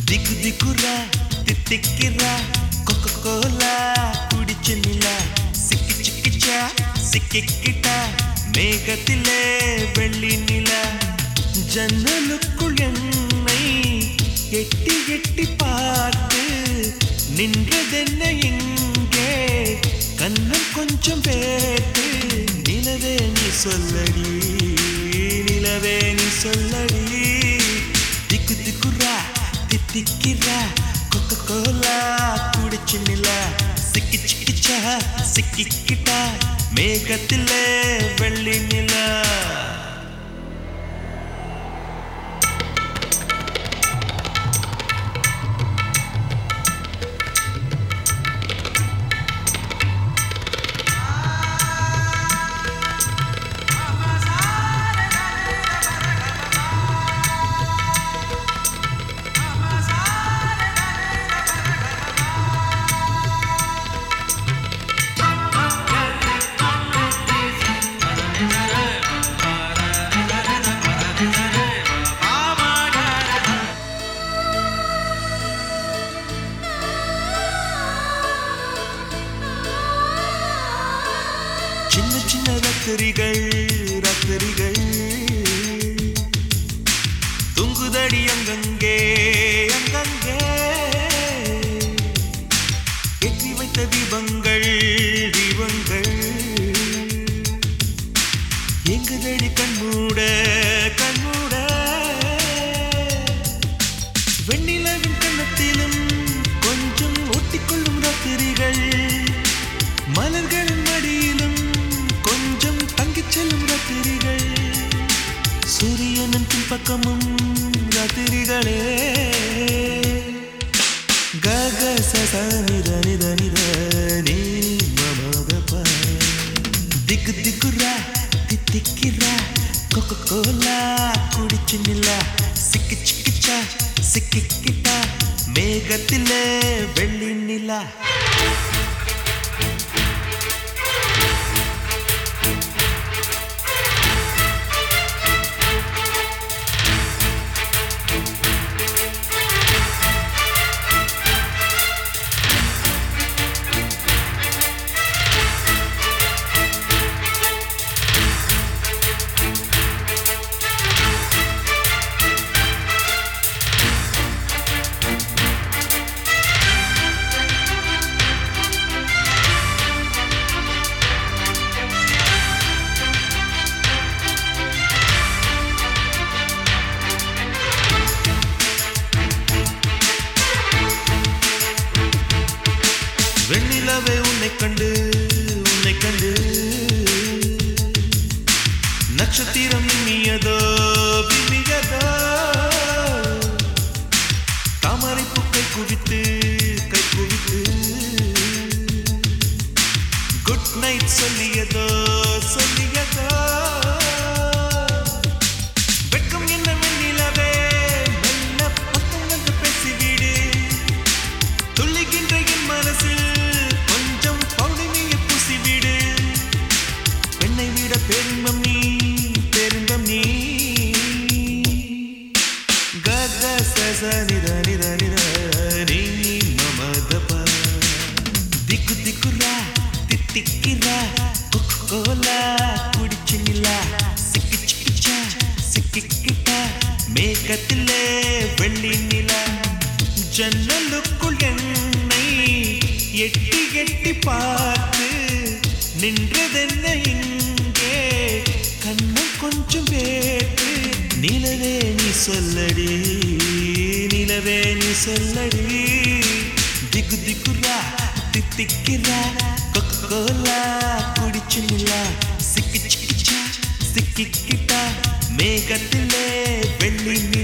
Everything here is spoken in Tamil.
திக்கு திக்குறா தித்திக்கிறா கொக்க கோலா குடிச்சு நிலா சிக்கி சிக்கிச்சா சிக்கிக்கிட்டா மேகத்திலே வெள்ளி நிலா ஜன்னலுக்குள் என்னை எட்டி எட்டி பார்த்து நின்றதென்ன இங்கே கண்ணம் கொஞ்சம் பேத்து நிலவே நீ சொல்லடி நிலவே நீ சொல்லடி திக்கு திக்குறா தித்திக்கிறா கொக்க கோலா குடிச்சு நிலா சிக்கி சிக்கிச்சா சிக்கிக்கிட்டா மேகத்திலே வெள்ளி நிலா சின்ன சின்ன ரத்தரிகள் ரத்தரிகள் துங்குதடி அங்கங்கே அங்கங்கே ஏற்றி வைத்த தீபங்கள் தீபங்கள் எங்குதடி கண்மூட கண்மூட வெண்ணிலவின் கன்னத்திலும் கொஞ்சம் ஒட்டிக்கொள்ளும் ராத்திரிகள் மலர்களின் மடியிலும் கொஞ்சம் தங்கிச் செல்லும் ராத்திரிகள் சூரியனின் பின்பக்கமும் ராத்திரிகளே கக சச நித நித நித நீ மமதப திக்கு திக்குரா தித்திக்கிறா கொக்க கோலா குடிச்சு நிலா சிக்கி சிக்கிச்சா சிக்கிக்கிட்டா மேகத்திலே வெள்ளி நிலா வெண்ணிலவே உன்னை கண்டு உன்னை கண்டு நட்சத்திரம் இனியதோ விமியதோ தாமரை பூக்கை குவித்து கை குவித்து குட் நைட் சொல்லியதோ சொல்லியதோ வெட்கம் என்ன வெண்ணிலவே மெல்ல பக்கம் வந்து பேசிவிடு துள்ளிக்கின்ற என் மனசில் கொஞ்சம் பௌர்ணமியை பூசிவிடு பெண்ணை விட பெரும்பம் நீ பெரும்பம் நீ கக சச நித நித நித நீ மமதப திக்கு திக்குரா தித்திக்கிறா கோலா குடிச்சு நிலா சிக்கி சிக்கிச்சா சிக்கிக்கிட்டா மேகத்திலே வெள்ளி நிலா ஜன்னலுக்குள் என்னை எட்டி எட்டி பார்த்து நின்றதென்ன இங்கே கண்ணம் கொஞ்சம் வேட்டு நிலவே நீ சொல்லடி நிலவே நீ சொல்லடி திக்கு திக்குரா தித்திக்கிறா கொக்கோலா குடிச்சு நிலா சிக்கி சிக்கிச்சா சிக்கிக்கிட்டா மேகத்திலே வெள்ளி நிலா